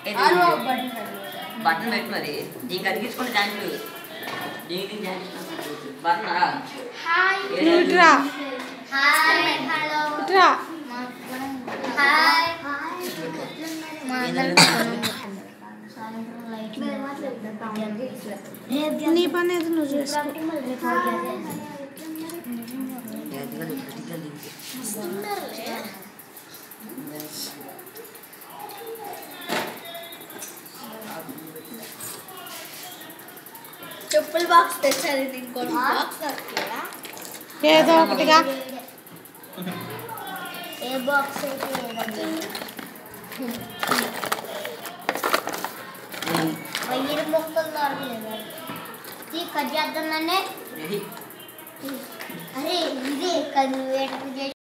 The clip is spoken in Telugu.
ఆలో ఏది? బటన్ అది. బటన్ పెట్టి మరి దీనికి అతికించుకుని జాయింట్లు దీనికి జాయింట్ బటన్ రా. హాయ్ ఏది? ఇట్రా హాయ్ హలో ఇట్రా హాయ్ మా ఏదైనా సాయంత్రం లైట్ నీ పని అయితే నువ్వు చేసుకో గట్టిగా దిగు, గట్టిగా దిగు. చెప్పుల బాక్స్ తెచ్చారు ఇంకోటి బాక్స్ ఏదో ఒకటిగా ఏ బాక్స్ అయితే ఏదండి ఏయ్, వెయ్యి మొక్కలు దొరకలేదు ఇది కట్ చేద్దామనే ఏయ్. అరే ఇదే కదా నువ్వు ఏడుపు చేసి